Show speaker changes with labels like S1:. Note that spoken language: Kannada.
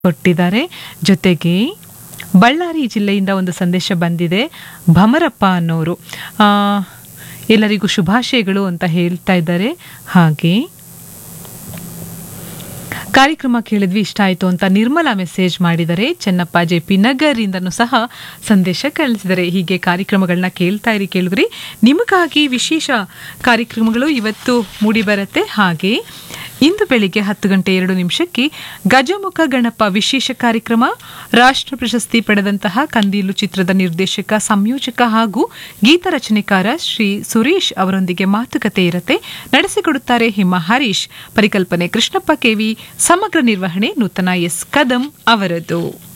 S1: ಕೊಟ್ಟಿದ್ದಾರೆ ಜೊತೆಗೆ ಬಳ್ಳಾರಿ ಜಿಲ್ಲೆಯಿಂದ ಒಂದು ಸಂದೇಶ ಬಂದಿದೆ ಭಮರಪ್ಪ ಅನ್ನೋರು ಆ, ಎಲ್ಲರಿಗೂ ಶುಭಾಶಯಗಳು ಅಂತ ಹೇಳ್ತಾ ಇದ್ದಾರೆ ಹಾಗೆ ಕಾರ್ಯಕ್ರಮ ಕೇಳಿದ್ವಿ ಇಷ್ಟ ಆಯಿತು ಅಂತ ನಿರ್ಮಲಾ ಮೆಸೇಜ್ ಮಾಡಿದರೆ ಚೆನ್ನಪ್ಪ ಜೆ ಪಿ ನಗರಿಂದನೂ ಸಹ ಸಂದೇಶ ಕಳಿಸಿದರೆ ಹೀಗೆ ಕಾರ್ಯಕ್ರಮಗಳನ್ನ ಕೇಳ್ತಾ ಇರಿ ಕೇಳಿದ್ರಿ ನಿಮಗಾಗಿ ವಿಶೇಷ ಕಾರ್ಯಕ್ರಮಗಳು ಇವತ್ತು ಮೂಡಿ ಬರುತ್ತೆ ಹಾಗೆ ಇಂದು ಬೆಳಿಗ್ಗೆ ಹತ್ತು ಗಂಟೆ ಎರಡು ನಿಮಿಷಕ್ಕೆ ಗಜಮುಖ ಗಣಪ ವಿಶೇಷ ಕಾರ್ಯಕ್ರಮ ರಾಷ್ಟ್ರ ಪ್ರಶಸ್ತಿ ಪಡೆದಂತಹ ಕಂದೀಲು ಚಿತ್ರದ ನಿರ್ದೇಶಕ ಸಂಯೋಜಕ ಹಾಗೂ ಗೀತ ರಚನೆಕಾರ ಶ್ರೀ ಸುರೇಶ್ ಅವರೊಂದಿಗೆ ಮಾತುಕತೆ ಇರುತ್ತೆ ನಡೆಸಿಕೊಡುತ್ತಾರೆ ಹಿಮ ಹರೀಶ್ ಪರಿಕಲ್ಪನೆ ಕೃಷ್ಣಪ್ಪ ಕೆವಿ ಸಮಗ್ರ ನಿರ್ವಹಣೆ ನೂತನ ಎಸ್ ಕದಂ ಅವರದ್ದು